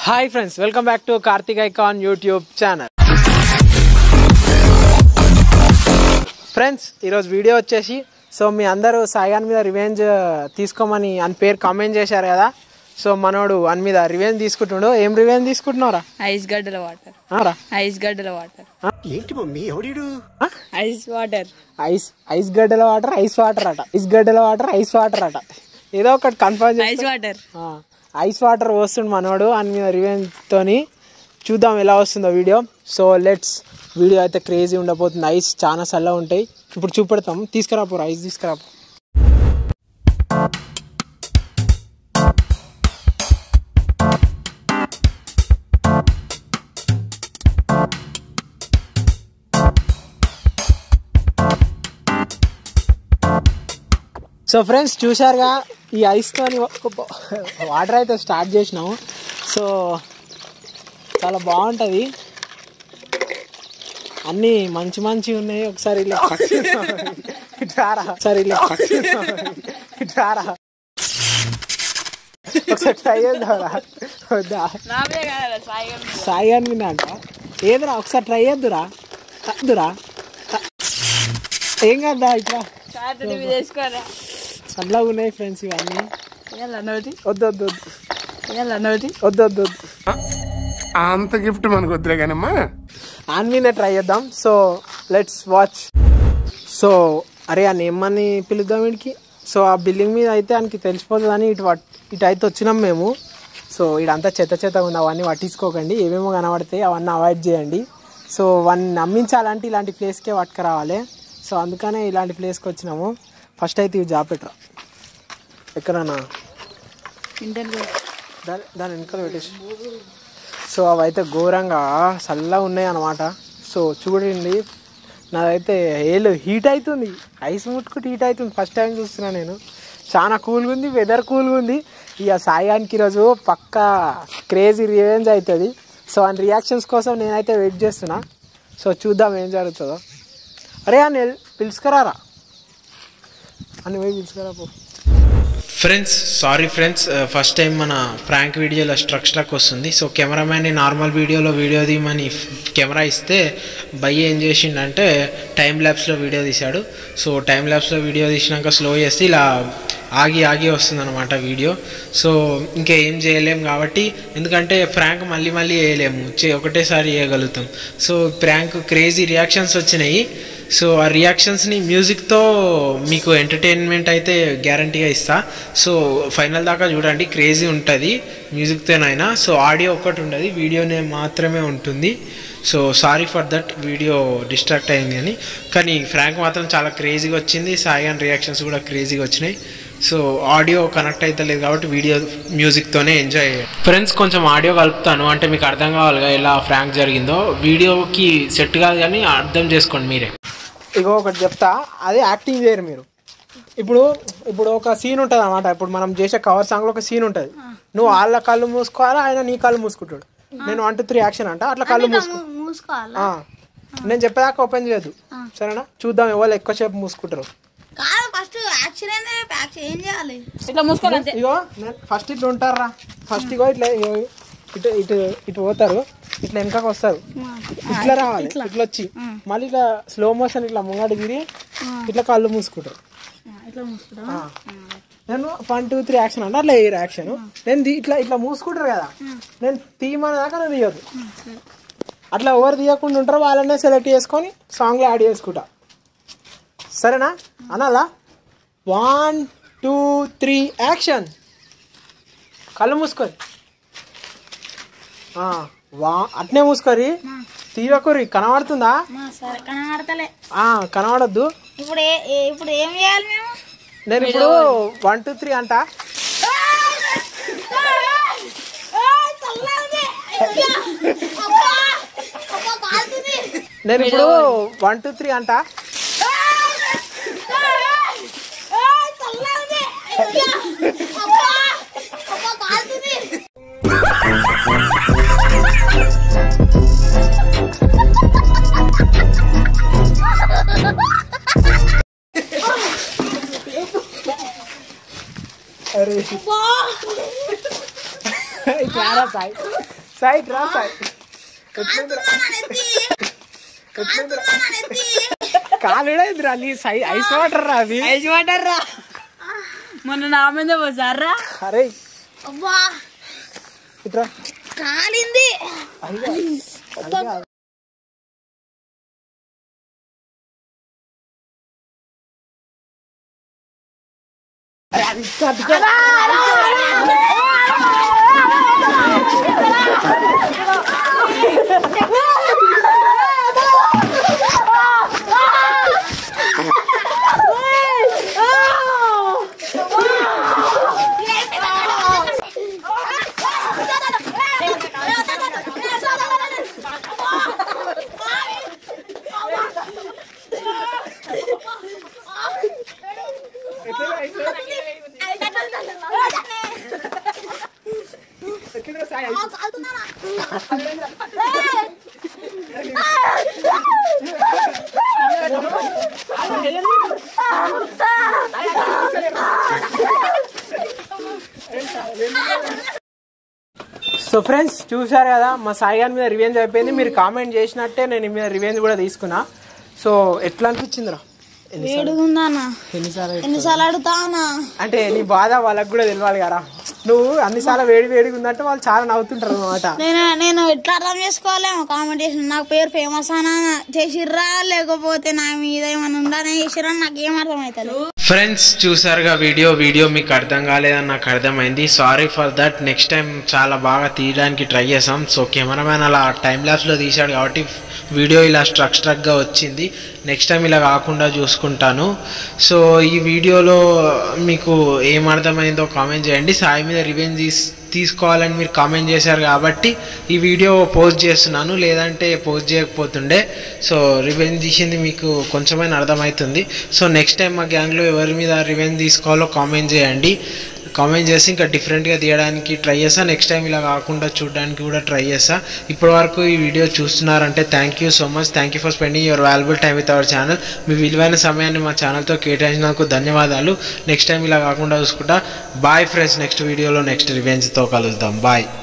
Hi friends welcome back to Karthik icon YouTube channel friends ఈరోజు video వచ్చేసి so మీ అందరూ సాయాన్ మీద రివెంజ్ తీసుకోమని అని పేరు కామెంట్ చేశారు కదా సో మనోడు అని మీద రివెంజ్ తీసుకుంటుండు ఏం రివెంజ్ తీసుకుంటున్నారా ఐస్ గడ్డల వాటర్ రా ఐస్ గడ్డల వాటర్ ఏంటి మమ్మీ ఎవడీడు ఐస్ వాటర్ ఐస్ ఐస్ గడ్డల వాటర్ ఐస్ వాటర్ అట ఐస్ గడ్డల వాటర్ ఐస్ వాటర్ అట ఏదో ఒకటి confirm ice water ice water పోస్తుండు మనోడు అని మీద రివెంజ్ తోని చూద్దాం ఎలా వస్తుందో వీడియో సో లెట్స్ వీడియో అయితే క్రేజీ ఉండబోతుంది ఐస్ చాలా చల్లగా ఉంటాయి ఇప్పుడు చూపెడతాం తీసుకురాపో ఐస్ తీసుకురాపో సో ఫ్రెండ్స్ చూశారుగా ఈ ఐస్తో వాటర్ అయితే స్టార్ట్ చేసినాము సో చాలా బాగుంటుంది అన్నీ మంచి మంచి ఉన్నాయి ఒకసారి ఇలా పట్టుకుందాం. ఇటారా ఒకసారి ఇలా పట్టుకుందాం. ఇటారా ఒకసారి ట్రై చేద్దాంరా వద్దా సాయి అని విన్నాక ఏదిరా ఒకసారి ట్రై చేద్దురా వద్దురా ఏం కదా ఇట్లా చేసుకోరా చల్లగా ఉన్నాయి ఫ్రెండ్స్ ఇవన్నీ నోటి వద్దు వద్దు వద్దు నోటి వద్దు వద్దు వద్దు అంత గిఫ్ట్ మనకు వద్దులే కానమ్మా ఆన్మీనే ట్రై చేద్దాం సో లెట్స్ వాచ్ సో అరే ఆ నేమ్మని పిలుద్దాం వీడికి సో ఆ బిల్డింగ్ మీద అయితే ఆయనకి తెలిసిపోతుంది అని ఇటు పట్- ఇటు అయితే వచ్చినాం మేము సో ఇడంతా చెత్త చెత్త ఉంది అవన్నీ పట్టించుకోకండి ఏమేమో కనబడతాయి అవన్నీ అవాయిడ్ చేయండి సో వాడిని నమ్మించాలంటే ఇలాంటి ప్లేస్కే పట్టుకురావాలి సో అందుకనే ఇలాంటి ప్లేస్కి వచ్చినాము ఫస్ట్ అయితే ఇవి జాపెట్రా ఎక్కడన్నా దాని దాని వెనకాల పెట్టేసి సో అవైతే ఘోరంగా చల్లగా ఉన్నాయి అన్నమాట సో చూడండి నాదైతే ఏళ్ళు హీట్ అవుతుంది ఐస్ ముట్టుకుంటే హీట్ అవుతుంది ఫస్ట్ టైం చూస్తున్నా నేను చాలా కూల్గా ఉంది వెదర్ కూల్గా ఉంది ఇక సాయానికి ఈరోజు పక్కా క్రేజీ రివెంజ్ అవుతుంది సో ఆ రియాక్షన్స్ కోసం నేనైతే వెయిట్ చేస్తున్నా సో చూద్దాం ఏం జరుగుతుందో అరే అని పిలుచుకురారా అని పోయి పిలుచుకురా పో friends sorry friends first time మన ఫ్రాంక్ వీడియోలో స్ట్రక్ స్ట్రక్ వస్తుంది సో కెమెరామ్యాన్ని నార్మల్ వీడియోలో వీడియో తీయమని కెమెరా ఇస్తే భయ్య ఏం చేసిండంటే టైం ల్యాబ్స్లో వీడియో తీశాడు సో టైం ల్యాబ్స్లో వీడియో తీసినాక స్లో చేస్తే ఇలా ఆగి ఆగి వస్తుంది అనమాట వీడియో సో ఇంకా ఏం చేయలేం కాబట్టి ఎందుకంటే ప్రాంక్ మళ్ళీ మళ్ళీ వేయలేము చే- ఒకటేసారి వేయగలుగుతాం సో ప్రాంక్ క్రేజీ రియాక్షన్స్ వచ్చినాయి సో ఆ రియాక్షన్స్ని మ్యూజిక్తో మీకు ఎంటర్టైన్మెంట్ అయితే గ్యారంటీగా ఇస్తా సో ఫైనల్ దాకా చూడండి క్రేజీ ఉంటుంది మ్యూజిక్తోనైనా సో ఆడియో ఒక్కటి ఉండదు వీడియోనే మాత్రమే ఉంటుంది so sorry for that video distract అయింది అని కానీ ఫ్రాంక్ మాత్రం చాలా క్రేజీగా వచ్చింది సాయిగాన్ రియాక్షన్స్ కూడా క్రేజీగా వచ్చినాయి సో ఆడియో కనెక్ట్ అవుతలేదు కాబట్టి వీడియో మ్యూజిక్తోనే ఎంజాయ్ ఫ్రెండ్స్ కొంచెం ఆడియో కలుపుతాను అంటే మీకు అర్థం కావాలిగా ఎలా ఫ్రాంక్ జరిగిందో వీడియోకి సెట్ కాదు కానీ అర్థం చేసుకోండి మీరే ఇగో ఒకటి చెప్తా అదే యాక్టింగ్ చేయరు మీరు ఇప్పుడు ఇప్పుడు ఒక సీన్ ఉంటుంది అనమాట ఇప్పుడు మనం చేసే కవర్ సాంగ్లో ఒక సీన్ ఉంటుంది నువ్వు వాళ్ళ కళ్ళు మూసుకోవాలా ఆయన నీ కళ్ళు మూసుకుంటాడు నేను వన్ టూ త్రీ యాక్షన్ అంట అట్లా కళ్ళు మూసుకో మూసుకోవాలి ఆ. నేను చెప్పేదాకా ఓపెన్ చేయదు సరేనా చూద్దాం ఎవరు ఎక్కువసేపు మూసుకుంటారు కాదు ఫస్ట్ యాక్షన్ ఏంది యాక్షన్ ఏం చేయాలి ఇట్లా మూసుకోవాలి అంతే ఇగో ఫస్ట్ ఇట్లా ఉంటారా ఫస్ట్ ఇగో ఇట్లా ఇగో ఇటు ఇటు ఇటు పోతారు ఇట్లా వెనకకు వస్తారు ఇట్లా రావాలి ఇట్లా వచ్చి మళ్ళీ ఇట్లా స్లో మోషన్ ఇట్లా ముంగడు తిరిగి ఇట్లా కళ్ళు మూసుకుంటారు ఇట్లా మూసుకుంటా ఆ. నేను వన్ టూ త్రీ యాక్షన్ అంటే అట్లా వేయరు యాక్షన్ నేను తీ- ఇట్లా ఇట్లా మూసుకుంటారు కదా నేను తీయమని దాకా నేను తీయదు అట్లా ఎవరు తీయకుండా ఉంటారో వాళ్ళనే సెలెక్ట్ చేసుకొని సాంగ్లో యాడ్ చేసుకుంటా సరేనా అనాలా వన్ టూ త్రీ యాక్షన్ కళ్ళు మూసుకొని ఆ, వా అట్నే మూసుకొని తీయకూరి కనబడుతుందా సరే కనబడతలే ఆ, కనబడద్దు ఇప్పుడు ఏ ఏ- ఇప్పుడు ఏం చేయాలి మేము నేను ఇప్పుడు వన్ టూ త్రీ అంట నేను ఇప్పుడు వన్ టూ త్రీ అంట అరే ఇట్లా రారా సాయి సాయి రా సాయి ఎట్లుందిరా? ఎట్లుందిరా? కాలుడైందిరా నీ సై ఐస్ వాటర్ రా అది ఐస్ వాటర్ రా మొన్న నా మీద పోసారా అరే అబ్బా ఇట్రా కాలింది అరే, అది ఇట్లా, అది ఇట్లా. ఎట్లుందిరా సాయి ఐస్? సో ఫ్రెండ్స్ చూసారు కదా మా సాయి గారి మీద రివెంజ్ అయిపోయింది మీరు కామెంట్ చేసినట్టే నేను ఈ మీద రివెంజ్ కూడా తీసుకున్నా సో ఎట్లా అనిపించిందిరా ఎన్నిసార్లు వేడుగుందానా ఎన్నిసార్లు ఎన్నిసార్లు అడుగుతానా అంటే నీ బాధ వాళ్ళకి కూడా తెలియాలి కదా నువ్వు అన్నిసార్లు వేడి వేడిగా ఉందంటే వాళ్ళు చాలా నవ్వుతుంటారు అనమాట నేను నేను ఎట్లా అర్థం చేసుకోవాలేమో కామెంట్ చేసిన నాకు పేరు ఫేమస్ అనా చేసిర్రా లేకపోతే నా మీద ఏమైనా ఉందని చేసిర్రా నాకు ఏం అర్థం అవుతుంది ఫ్రెండ్స్ చూసారుగా వీడియో వీడియో మీకు అర్థం కాలేదని నాకు అర్థమైంది sorry for that next time చాలా బాగా తీయడానికి ట్రై చేసాం సో కెమెరామ్యాన్ అలా టైం ల్యాబ్స్లో తీశాడు కాబట్టి వీడియో ఇలా స్ట్రక్ స్ట్రక్గా వచ్చింది నెక్స్ట్ టైం ఇలా కాకుండా చూసుకుంటాను సో ఈ వీడియోలో మీకు ఏం అర్థమైందో కామెంట్ చేయండి సాయి మీద రివెంజ్ తీస్ తీసుకోవాలని మీరు కామెంట్ చేశారు కాబట్టి ఈ వీడియో పోస్ట్ చేస్తున్నాను లేదంటే పోస్ట్ చేయకపోతుండే సో రివెంజ్ తీసింది మీకు కొంచెమైనా అర్థమవుతుంది సో నెక్స్ట్ టైం మా గ్యాంగ్లో ఎవరి మీద రివెంజ్ తీసుకోవాలో కామెంట్ చేయండి కామెంట్ చేసి ఇంకా డిఫరెంట్గా తీయడానికి ట్రై చేస్తా నెక్స్ట్ టైం ఇలా కాకుండా చూడడానికి కూడా ట్రై చేస్తా ఇప్పటి వరకు ఈ వీడియో చూస్తున్నారంటే thank you so much thank you for spending your valuable time with our channel మీ విలువైన సమయాన్ని మా ఛానల్తో కేటాయించినందుకు ధన్యవాదాలు నెక్స్ట్ టైం ఇలా కాకుండా చూసుకుంటా బాయ్ ఫ్రెండ్స్ నెక్స్ట్ వీడియోలో నెక్స్ట్ రివెంజ్తో కలుద్దాం బాయ్